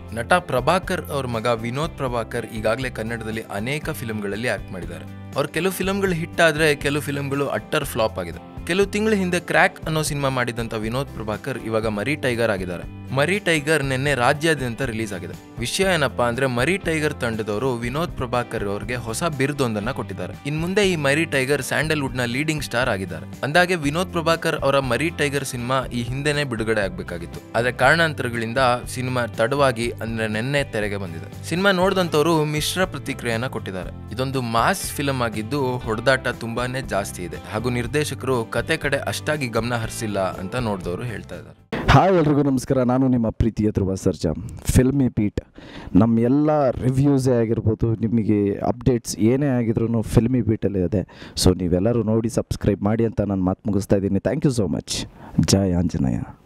ನಟ ಪ್ರಭಾಕರ್ ಅವ್ರ ಮಗ ವಿನೋದ್ ಪ್ರಭಾಕರ್ ಈಗಾಗಲೇ ಕನ್ನಡದಲ್ಲಿ ಅನೇಕ ಫಿಲ್ಮ್ಗಳಲ್ಲಿ ಆಕ್ಟ್ ಮಾಡಿದ್ದಾರೆ ಅವ್ರ ಕೆಲವು ಫಿಲ್ಮ್ಗಳು ಹಿಟ್ ಆದ್ರೆ ಕೆಲವು ಫಿಲ್ಮ್ಗಳು ಅಟ್ಟರ್ ಫ್ಲಾಪ್ ಆಗಿದೆ ಕೆಲವು ತಿಂಗಳ ಹಿಂದೆ ಕ್ರ್ಯಾಕ್ ಅನ್ನೋ ಸಿನಿಮಾ ಮಾಡಿದಂತ ವಿನೋದ್ ಪ್ರಭಾಕರ್ ಇವಾಗ ಮರಿ ಟೈಗರ್ ಆಗಿದ್ದಾರೆ ಮರಿ ಟೈಗರ್ ನಿನ್ನೆ ರಾಜ್ಯಾದ್ಯಂತ ರಿಲೀಸ್ ಆಗಿದೆ ವಿಷಯ ಏನಪ್ಪಾ ಅಂದ್ರೆ ಮರಿ ಟೈಗರ್ ತಂಡದವರು ವಿನೋದ್ ಪ್ರಭಾಕರ್ ಅವರಿಗೆ ಹೊಸ ಬಿರುದೊಂದನ್ನ ಕೊಟ್ಟಿದ್ದಾರೆ ಇನ್ ಮುಂದೆ ಈ ಮರಿ ಟೈಗರ್ ಸ್ಯಾಂಡಲ್ವುಡ್ ನ ಲೀಡಿಂಗ್ ಸ್ಟಾರ್ ಆಗಿದ್ದಾರೆ ಅಂದಾಗೆ ವಿನೋದ್ ಪ್ರಭಾಕರ್ ಅವರ ಮರಿ ಟೈಗರ್ ಸಿನಿಮಾ ಈ ಹಿಂದೆನೆ ಬಿಡುಗಡೆ ಆಗ್ಬೇಕಾಗಿತ್ತು ಆದ್ರೆ ಕಾರಣಾಂತರಗಳಿಂದ ಸಿನಿಮಾ ತಡವಾಗಿ ಅಂದ್ರೆ ನಿನ್ನೆ ತೆರೆಗೆ ಬಂದಿದೆ ಸಿನಿಮಾ ನೋಡಿದಂತವರು ಮಿಶ್ರ ಪ್ರತಿಕ್ರಿಯೆಯನ್ನ ಕೊಟ್ಟಿದ್ದಾರೆ ಇದೊಂದು ಮಾಸ್ ಫಿಲಂ ಆಗಿದ್ದು ಹೊಡೆದಾಟ ತುಂಬಾನೇ ಜಾಸ್ತಿ ಇದೆ ಹಾಗೂ ನಿರ್ದೇಶಕರು ಕತೆ ಕಡೆ ಅಷ್ಟಾಗಿ ಗಮನ ಹರಿಸಿಲ್ಲ ಅಂತ ನೋಡಿದವರು ಹೇಳ್ತಾ ಇದ್ದಾರೆ ಹಾಯ್ ಎಲ್ರಿಗೂ ನಮಸ್ಕಾರ ನಾನು ನಿಮ್ಮ ಪ್ರೀತಿಯ ಧ್ರುವ ಸರ್ಜಾ ಫಿಲ್ಮಿ ಬೀಟ್ ನಮ್ಮ ಎಲ್ಲ ರಿವ್ಯೂಸೇ ಆಗಿರ್ಬೋದು ನಿಮಗೆ ಅಪ್ಡೇಟ್ಸ್ ಏನೇ ಆಗಿದ್ರು ಫಿಲ್ಮಿ ಬೀಟಲ್ಲಿ ಇದೆ ಸೊ ನೀವೆಲ್ಲರೂ ನೋಡಿ ಸಬ್ಸ್ಕ್ರೈಬ್ ಮಾಡಿ ಅಂತ ನಾನು ಮಾತು ಮುಗಿಸ್ತಾ ಇದ್ದೀನಿ thank you so much Jai Anjaneya